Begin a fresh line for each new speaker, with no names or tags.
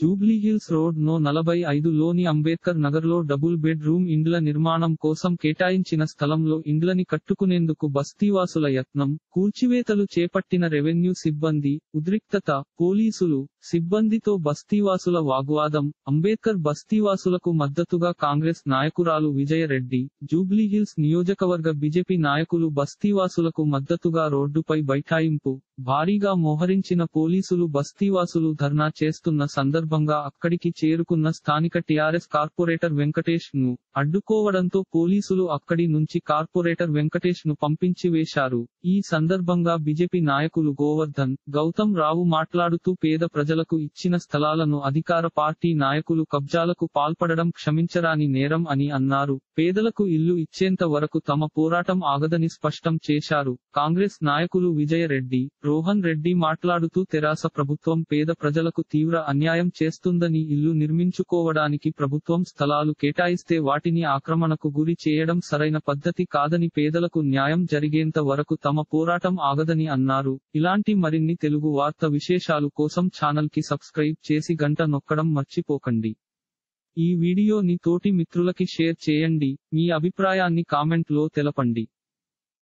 Jubilee Hills road no నలభై ఐదు లోని అంబేద్కర్ నగర్లో డబుల్ బెడ్ రూమ్ ఇండ్ల నిర్మాణం కోసం కేటాయించిన స్థలంలో ఇండ్లని కట్టుకునేందుకు బస్తీవాసుల యత్నం కూల్చివేతలు చేపట్టిన రెవెన్యూ సిబ్బంది ఉద్రిక్తత పోలీసులు సిబ్బందితో బస్తీవాసుల వాగ్వాదం అంబేద్కర్ బస్తీవాసులకు మద్దతుగా కాంగ్రెస్ నాయకురాలు విజయరెడ్డి జూబ్లీహిల్స్ నియోజకవర్గ బీజేపీ నాయకులు బస్తీవాసులకు మద్దతుగా రోడ్డుపై బైఠాయింపు భారీగా మోహరించిన పోలీసులు బస్తీవాసులు ధర్నా చేస్తున్న సందర్భంగా అక్కడికి చేరుకున్న స్థానిక టీఆర్ఎస్ కార్పొరేటర్ వెంకటేష్ ను అడ్డుకోవడంతో పోలీసులు అక్కడి నుంచి కార్పొరేటర్ వెంకటేష్ ను పంపించి వేశారు ఈ సందర్భంగా బీజేపీ నాయకులు గోవర్ధన్ గౌతమ్ రావు మాట్లాడుతూ పేద ప్రజలకు ఇచ్చిన స్థలాలను అధికార పార్టీ నాయకులు కబ్జాలకు పాల్పడడం క్షమించరాని నేరం అని అన్నారు పేదలకు ఇల్లు ఇచ్చేంత వరకు తమ పోరాటం ఆగదని స్పష్టం చేశారు కాంగ్రెస్ నాయకులు విజయరెడ్డి రోహన్ రెడ్డి మాట్లాడుతూ తెరాస ప్రభుత్వం పేద ప్రజలకు తీవ్ర అన్యాయం చేస్తుందని ఇల్లు నిర్మించుకోవడానికి ప్రభుత్వం స్థలాలు కేటాయిస్తే వాటిని ఆక్రమణకు గురి చేయడం సరైన పద్ధతి కాదని పేదలకు న్యాయం జరిగేంత వరకు తమ పోరాటం ఆగదని అన్నారు ఇలాంటి మరిన్ని తెలుగు వార్త విశేషాలు కోసం ఛానల్ కి సబ్స్క్రైబ్ చేసి గంట నొక్కడం మర్చిపోకండి ఈ వీడియోని తోటి మిత్రులకి షేర్ చేయండి మీ అభిప్రాయాన్ని కామెంట్ లో తెలపండి